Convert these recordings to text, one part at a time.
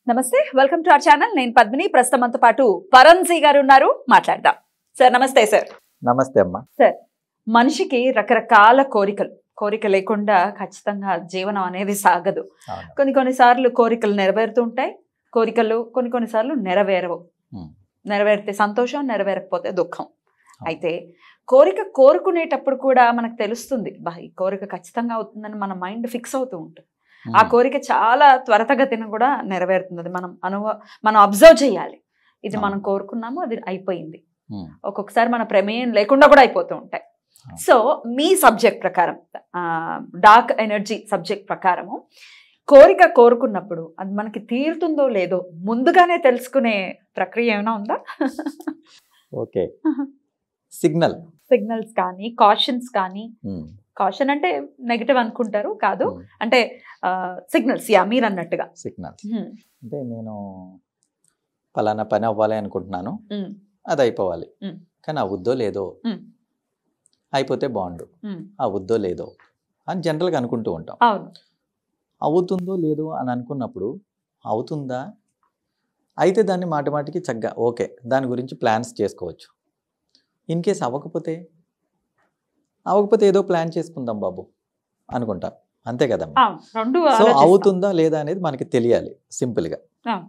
నమస్తే welcome to our channel నేను పద్మిని ప్రస్తుతం మనతో పాటు పరంజీ గారు ఉన్నారు మాట్లాడదాం సార్ నమస్తే సార్ నమస్తే అమ్మా మనిషికి రకరకాల కోరికలు కోరిక లేకుండా ఖచ్చితంగా జీవనం అనేది సాగదు అవును. కొన్ని కొన్నిసార్లు కోరికలు నెరవేరుతూ ఉంటాయి కోరికలు కొన్ని కొన్నిసార్లు నెరవేరవు ఉమ్. నెరవేరితే సంతోషం నెరవేరకపోతే దుఃఖం అయితే కోరిక కోరుకునేటప్పుడు కూడా మనకు తెలుస్తుంది బా ఈ కోరిక ఖచ్చితంగా అవుతుందని మన మైండ్ ఫిక్స్ అవుతూ ఉంటుంది ఆ కోరిక చాలా త్వరితగతిన కూడా నెరవేరుతుంది అది మనం అనుభవ మనం అబ్జర్వ్ చేయాలి ఇది అవును. మనం కోరుకున్నాము అది అయిపోయింది ఉమ్. ఒక్కొక్కసారి మన ప్రమేయం లేకుండా కూడా అయిపోతూ ఉంటాయి అవును. సో మీ సబ్జెక్ట్ ప్రకారం డార్క్ ఎనర్జీ సబ్జెక్ట్ ప్రకారము కోరిక కోరుకున్నప్పుడు అది మనకి తీరుతుందో లేదో ముందుగానే తెలుసుకునే ప్రక్రియ ఏమైనా ఉందా ఓకే సిగ్నల్ సిగ్నల్స్ కానీ కాషన్స్ కానీ ఉమ్. కాషన్ అంటే నెగిటివ్ అనుకుంటారు కాదు ఉమ్. అంటే సిగ్నల్స్ యా మీరు అన్నట్టుగా సిగ్నల్ హ్మ్, అంటే నేను పలానా పని అవ్వాలి అనుకుంటున్నాను హ్మ్, అది అయిపోవాలి ఉమ్. కానీ అవుద్దో లేదో ఉమ్. అయిపోతే బాగుండు హ్మ్. అవుద్దో లేదో అని జనరల్గా అనుకుంటూ ఉంటాం అవును అవుతుందో లేదో అని అనుకున్నప్పుడు అవుతుందా అయితే దాన్ని మాటి మాటికి చక్కగా ఓకే దాని గురించి ప్లాన్స్ చేసుకోవచ్చు ఇన్ కేస్ అవ్వకపోతే అవ్వకపోతే ఏదో ప్లాన్ చేసుకుందాం బాబు అనుకుంటాం అంతే కదమ్మా అవును రెండు సో ఆలోచిస్తాం. అవుతుందా లేదా అనేది మనకి తెలియాలి సింపుల్గా అవును.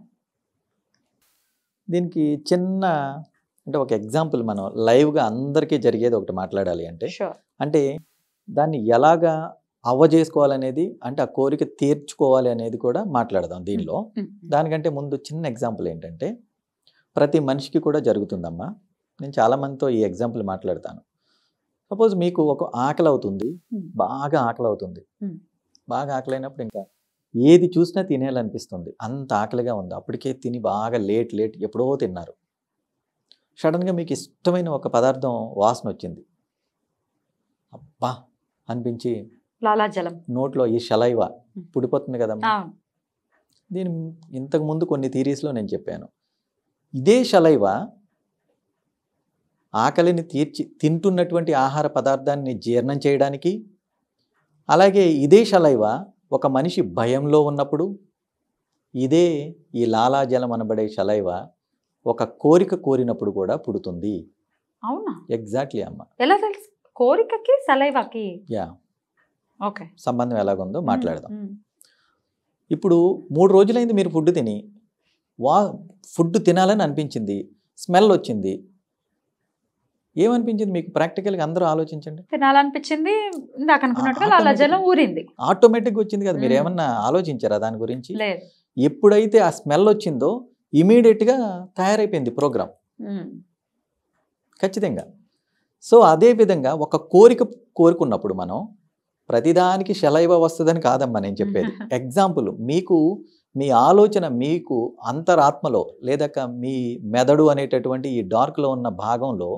దీనికి చిన్న అంటే ఒక ఎగ్జాంపుల్ మనం లైవ్గా అందరికీ జరిగేది ఒకటి మాట్లాడాలి అంటే Sure. అంటే దాన్ని ఎలాగా అవ్వ చేసుకోవాలనేది అంటే ఆ కోరిక తీర్చుకోవాలి అనేది కూడా మాట్లాడదాం దీనిలో హ్మ్, దానికంటే ముందు చిన్న ఎగ్జాంపుల్ ఏంటంటే ప్రతి మనిషికి కూడా జరుగుతుందమ్మా నేను చాలామందితో ఈ ఎగ్జాంపుల్ మాట్లాడతాను సపోజ్ మీకు ఒక ఆకలి అవుతుంది హ్మ్. బాగా ఆకలి అవుతుంది Hmm. బాగా ఆకలి అయినప్పుడు ఇంకా ఏది చూసినా తినేయాలనిపిస్తుంది అంత ఆకలిగా ఉంది అప్పటికే తిని బాగా లేట్ లేట్ ఎప్పుడో తిన్నారు సడన్గా మీకు ఇష్టమైన ఒక పదార్థం వాసన వచ్చింది అబ్బా అనిపించి లాలాజలం నోట్లో ఈ షలైవ Hmm. పుడిపోతుంది కదమ్మా అవును దీని ఇంతకు ముందు కొన్ని థీరీస్లో నేను చెప్పాను ఇదే షలైవ ఆకలిని తీర్చి తింటున్నటువంటి ఆహార పదార్థాన్ని జీర్ణం చేయడానికి అలాగే ఇదే షలైవ ఒక మనిషి భయంలో ఉన్నప్పుడు ఇదే ఈ లాలాజలం అనబడే షలైవ ఒక కోరిక కోరినప్పుడు కూడా పుడుతుంది అవునా ఎగ్జాక్ట్లీ అమ్మ ఎలా తెలుసు కోరికకి సలైవాకి యా ఓకే సంబంధం ఎలాగుందో మాట్లాడదాం హ్మ్, ఇప్పుడు మూడు రోజులైంది మీరు ఫుడ్ తిని వా ఫుడ్ తినాలని అనిపించింది స్మెల్ వచ్చింది ఏమనిపించింది మీకు ప్రాక్టికల్గా అందరూ ఆలోచించండి తినాలనిపించింది ఇందాక అనుకున్నట్టుగా ఆ- లాలాజలం ఊరింది ఆటోమేటిక్గా వచ్చింది కదా మీరు మ్మ్. ఏమన్నా ఆలోచించారా దాని గురించి లేదు ఎప్పుడైతే ఆ స్మెల్ వచ్చిందో ఇమీడియట్గా తయారైపోయింది ప్రోగ్రామ్ హ్మ్, ఖచ్చితంగా సో అదే విధంగా ఒక కోరిక కోరుకున్నప్పుడు మనం ప్రతిదానికి శలైవ వస్తుందని కాదమ్మా నేను చెప్పేది ఎగ్జాంపుల్ మీకు మీ ఆలోచన మీకు అంతరాత్మలో లేదక మీ మెదడు అనేటటువంటి ఈ డార్క్లో ఉన్న భాగంలో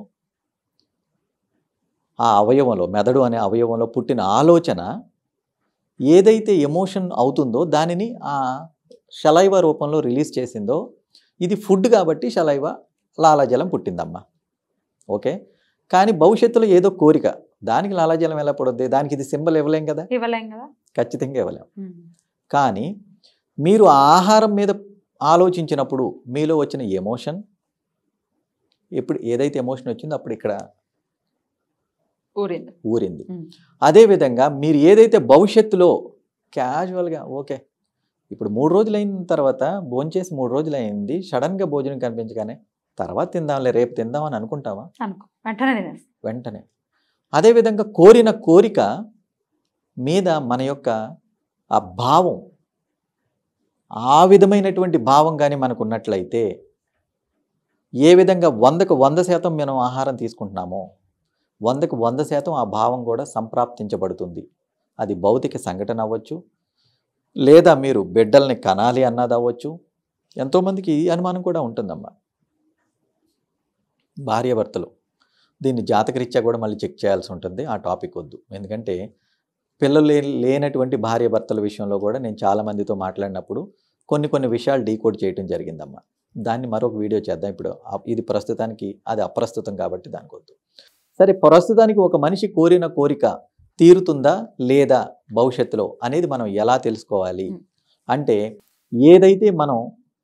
ఆ అవయవంలో మెదడు అనే అవయవంలో పుట్టిన ఆలోచన ఏదైతే ఎమోషన్ అవుతుందో దానిని ఆ షలైవ రూపంలో రిలీజ్ చేసిందో ఇది ఫుడ్ కాబట్టి షలైవ లాలాజలం పుట్టిందమ్మా ఓకే కానీ భవిష్యత్తులో ఏదో కోరిక దానికి లాలాజలం ఎలా పడుద్ది దానికి ఇది సింబల్ ఇవ్వలేం కదా ఇవ్వలేం కదా ఖచ్చితంగా ఇవ్వలేం హ్మ్, కానీ మీరు ఆ ఆహారం మీద ఆలోచించినప్పుడు మీలో వచ్చిన ఎమోషన్ ఎప్పుడు ఏదైతే ఎమోషన్ వచ్చిందో అప్పుడు ఇక్కడ ఊరింది ఊరింది హ్మ్. అదేవిధంగా మీరు ఏదైతే భవిష్యత్తులో క్యాజువల్గా ఓకే ఇప్పుడు మూడు రోజులు అయిన తర్వాత భోంచేసి మూడు రోజులు అయింది సడన్గా భోజనం కనిపించగానే తర్వాత తిందాంలే రేపు తిందామని అనుకుంటావా అనుకో వెంటనే తినేసి వెంటనే అదేవిధంగా కోరిన కోరిక మీద మన యొక్క ఆ భావం ఆ విధమైనటువంటి భావం కానీ మనకు ఉన్నట్లయితే ఏ విధంగా వందకు వంద శాతం మనం ఆహారం తీసుకుంటున్నామో వందకు వంద శాతం ఆ భావం కూడా సంప్రాప్తించబడుతుంది అది భౌతిక సంఘటన అవ్వచ్చు లేదా మీరు బిడ్డల్ని కనాలి అన్నది అవ్వచ్చు ఎంతోమందికి ఈ అనుమానం కూడా ఉంటుందమ్మా భార్యాభర్తలు దీన్ని జాతకరీత్యా కూడా మళ్ళీ చెక్ చేయాల్సి ఉంటుంది ఆ టాపిక్ వద్దు ఎందుకంటే పిల్లలు లే లేనటువంటి భార్యాభర్తల విషయంలో కూడా నేను చాలామందితో మాట్లాడినప్పుడు కొన్ని కొన్ని విషయాలు డీకోడ్ చేయడం జరిగిందమ్మా దాన్ని మరొక వీడియో చేద్దాం ఇప్పుడు ఆ- ఇది ప్రస్తుతానికి అది అప్రస్తుతం కాబట్టి దానికి వద్దు సరే ప్రస్తుతానికి ఒక మనిషి కోరిన కోరిక తీరుతుందా లేదా భవిష్యత్తులో అనేది మనం ఎలా తెలుసుకోవాలి మ్. అంటే ఏదైతే మనం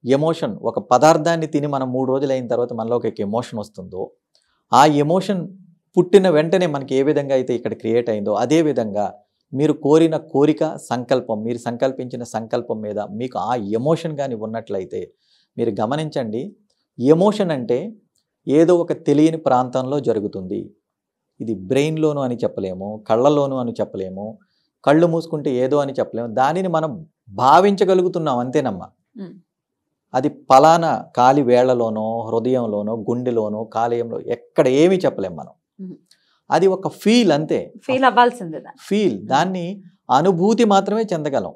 ఎమోషన్ ఒక పదార్థాన్ని తిని మనం మూడు రోజులు అయిన తర్వాత మనలో ఒక ఎమోషన్ వస్తుందో ఆ ఎమోషన్ పుట్టిన వెంటనే మనకి ఏ విధంగా అయితే ఇక్కడ క్రియేట్ అయిందో అదే విధంగా మీరు కోరిన కోరిక సంకల్పం మీరు సంకల్పించిన సంకల్పం మీద మీకు ఆ ఎమోషన్ కానీ ఉన్నట్లయితే మీరు గమనించండి ఎమోషన్ అంటే ఏదో ఒక తెలియని ప్రాంతంలో జరుగుతుంది ఇది బ్రెయిన్లోను అని చెప్పలేము కళ్ళలోను అని చెప్పలేము కళ్ళు మూసుకుంటే ఏదో అని చెప్పలేము దానిని మనం భావించగలుగుతున్నాం అంతేనమ్మా మ్మ్. అది పలానా కాలి వేళ్లలోనో హృదయంలోనో గుండెలోనో కాలేయంలో ఎక్కడ ఏమీ చెప్పలేం మనం మ్మ్. అది ఒక ఫీల్ అంతే ఫీల్ అవ్వాల్సిందే దాన్ని. ఫీల్ దాన్ని అనుభూతి మాత్రమే చెందగలం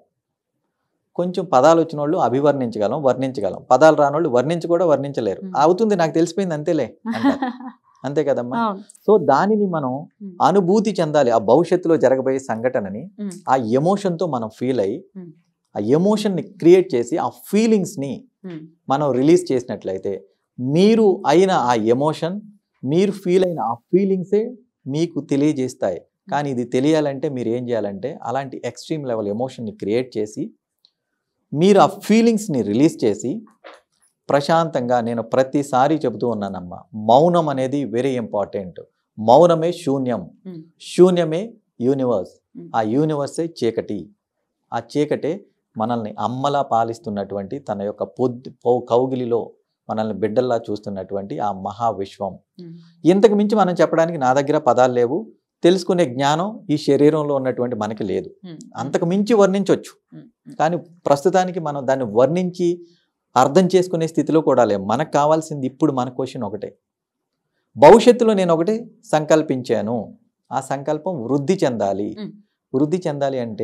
కొంచెం పదాలు వచ్చిన వాళ్ళు అభివర్ణించగలం వర్ణించగలం పదాలు రాని వాళ్ళు వర్ణించి కూడా వర్ణించలేరు మ్మ్. అవుతుంది నాకు తెలిసిపోయింది అంతేలే అంటారు. అంతే కదమ్మా అవును సో దానిని మనం మ్మ్. అనుభూతి చెందాలి ఆ భవిష్యత్తులో జరగబోయే సంఘటనని మ్మ్. ఆ ఎమోషన్తో మనం ఫీల్ అయ్యి మ్మ్. ఆ ఎమోషన్ని క్రియేట్ చేసి ఆ ఫీలింగ్స్ని మ్మ్. మనం రిలీజ్ చేసినట్లయితే మీరు అయిన ఆ ఎమోషన్ మీరు ఫీల్ అయిన ఆ ఫీలింగ్సే మీకు తెలియజేస్తాయి కానీ ఇది తెలియాలంటే మీరు ఏం చేయాలంటే అలాంటి ఎక్స్ట్రీమ్ లెవెల్ ఎమోషన్ని క్రియేట్ చేసి మీరు ఆ ఫీలింగ్స్ని రిలీజ్ చేసి ప్రశాంతంగా నేను ప్రతిసారి చెబుతూ ఉన్నానమ్మా మౌనం అనేది వెరీ ఇంపార్టెంట్ మౌనమే శూన్యం మ్మ్. శూన్యమే యూనివర్స్ మ్మ్. ఆ యూనివర్సే చీకటి ఆ చీకటే మనల్ని అమ్మలా పాలిస్తున్నటువంటి తన యొక్క పొద్దు పౌ- కౌగిలిలో మనల్ని బిడ్డల్లా చూస్తున్నటువంటి ఆ మహావిశ్వం మ్మ్. ఇంతకు మించి మనం చెప్పడానికి నా దగ్గర పదాలు లేవు తెలుసుకునే జ్ఞానం ఈ శరీరంలో ఉన్నటువంటి మనకి లేదు మ్మ్. అంతకు మించి వర్ణించవచ్చు మ్మ్. మ్మ్. కానీ ప్రస్తుతానికి మనం దాన్ని వర్ణించి అర్థం చేసుకునే స్థితిలో కూడా లేం మనకు కావాల్సింది ఇప్పుడు మన క్వశ్చన్ ఒకటే భవిష్యత్తులో నేను ఒకటి సంకల్పించాను ఆ సంకల్పం వృద్ధి చెందాలి మ్. వృద్ధి చెందాలి అంటే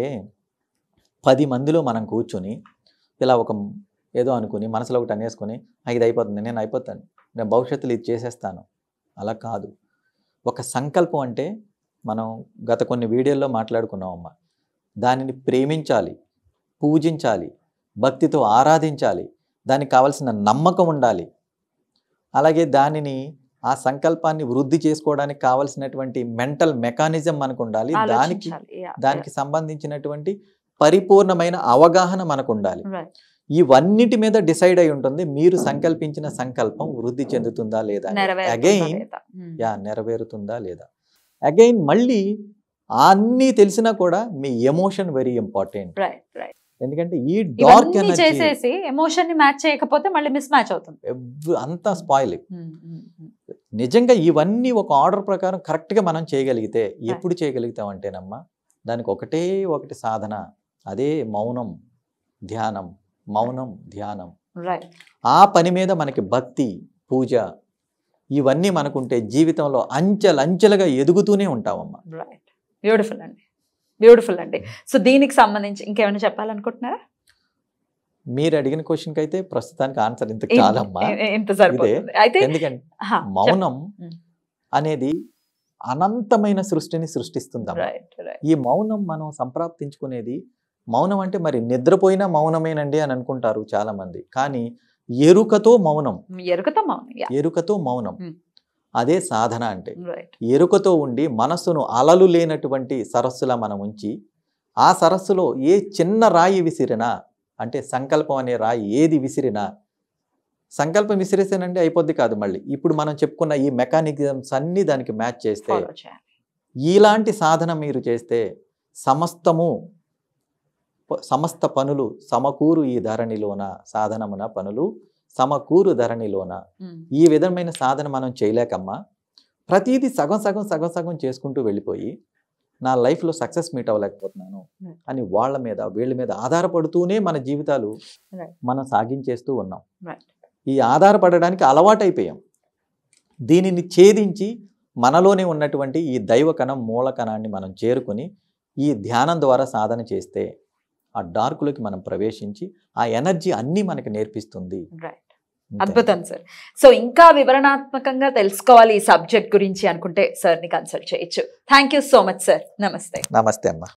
పది మందిలో మనం కూర్చొని ఇలా ఒక ఏదో అనుకుని మనసులో ఒకటి అనేసుకొని "ఆ, ఇది అయిపోతుంది నేను అయిపోతాను నేను భవిష్యత్తులో ఇది చేసేస్తాను అలా కాదు ఒక సంకల్పం అంటే మనం గత కొన్ని వీడియోల్లో మాట్లాడుకున్నామమ్మా దానిని ప్రేమించాలి పూజించాలి భక్తితో ఆరాధించాలి దానికి కావాల్సిన నమ్మకం ఉండాలి అలాగే దానిని ఆ సంకల్పాన్ని వృద్ధి చేసుకోవడానికి కావాల్సినటువంటి మెంటల్ మెకానిజం మనకు ఉండాలి దానికి ఆలోచించాలి. Yeah, దానికి సంబంధించినటువంటి పరిపూర్ణమైన అవగాహన మనకు ఉండాలి yeah. Right. ఇవన్నిటి మీద డిసైడ్ అయి ఉంటుంది మీరు సంకల్పించిన సంకల్పం వృద్ధి చెందుతుందా లేదా నెరవేరుతుందా అగైన్ లేదా? మ్మ్. యా నెరవేరుతుందా లేదా అగైన్ మళ్ళీ అన్నీ తెలిసినా కూడా మీ emotion very important Right, right. ఎందుకంటే ఈ డార్క్ ఇవన్నీ ఎనర్జీ చేసేసి ఎమోషన్ ని మ్యాచ్ చేయకపోతే మళ్ళీ మిస్ మ్యాచ్ అవుతుంది అంతా స్పాయిల్ మ్మ్. మ్మ్. మ్మ్. నిజంగా ఇవన్నీ ఒక ఆర్డర్ ప్రకారం కరెక్ట్గా మనం చేయగలిగితే ఎప్పుడు చేయగలుగుతాం అంటేనమ్మా దానికి ఒకటే ఒకటి సాధన అదే మౌనం ధ్యానం మౌనం ధ్యానం రైట్ ఆ పని మీద మనకి భక్తి పూజ ఇవన్నీ మనకుంటే జీవితంలో అంచెలంచెలుగా ఎదుగుతూనే ఉంటామమ్మా రైట్ బ్యూటిఫుల్ అండి బ్యూటిఫుల్ అండి సో దీనికి సంబంధించి ఇంకేమైనా చెప్పాలనుకుంటున్నారా మీరు అడిగిన క్వశ్చన్కి అయితే ప్రస్తుతానికి ఆన్సర్ ఇంత ఇన్- కాదమ్మా ఇ- ఇంత సరిపోతుంది అయితే ఎందుకంటే హా, మౌనం మ్. అనేది అనంతమైన సృష్టిని సృష్టిస్తుందమ్మా రైట్ రైట్ ఈ మౌనం మనం సంప్రాప్తించుకునేది మౌనం అంటే మరి నిద్రపోయినా మౌనమేనండి అని అనుకుంటారు చాలా మంది కానీ ఎరుకతో మౌనం ఎరుకతో మౌనం యా ఎరుకతో మౌనం Hmm. అదే సాధన అంటే రైట్ ఎరుకతో ఉండి మనస్సును అలలు లేనటువంటి సరస్సులా మనం ఉంచి ఆ సరస్సులో ఏ చిన్న రాయి విసిరినా అంటే సంకల్పం అనే రాయి ఏది విసిరినా సంకల్పం విసిరేసానండి అయిపోద్ది కాదు మళ్ళీ ఇప్పుడు మనం చెప్పుకున్న ఈ మెకానిజమ్స్ అన్నీ దానికి మ్యాచ్ చేస్తే ఫాలో చేయాలి ఇలాంటి సాధన మీరు చేస్తే సమస్తము ప- సమస్త పనులు సమకూరు ఈ ధరణిలోన సాధనమున పనులు సమకూరు ధరణిలోన మ్మ్. ఈ విధమైన సాధన మనం చేయలేకమ్మా ప్రతిదీ సగం సగం సగం సగం చేసుకుంటూ వెళ్ళిపోయి నా లైఫ్లో సక్సెస్ మీట్ అవ్వలేకపోతున్నాను Right. అని వాళ్ళ మీద వీళ్ళ మీద ఆధారపడుతూనే మన జీవితాలు Right. మనం సాగించేస్తూ ఉన్నాం Right. ఈ ఆధారపడడానికి అలవాటైపోయాం దీనిని ఛేదించి మనలోనే ఉన్నటువంటి ఈ దైవ కణం మూల కణాన్ని మనం చేరుకొని ఈ ధ్యానం ద్వారా సాధన చేస్తే ఆ డార్క్లోకి మనం ప్రవేశించి ఆ ఎనర్జీ అన్నీ మనకి నేర్పిస్తుంది రైట్ అంతే. అద్భుతం సార్ సో ఇంకా వివరణాత్మకంగా తెలుసుకోవాలి ఈ సబ్జెక్ట్ గురించి అనుకుంటే సార్ని కన్సల్ట్ చేయొచ్చు thank you so much sir నమస్తే నమస్తే అమ్మా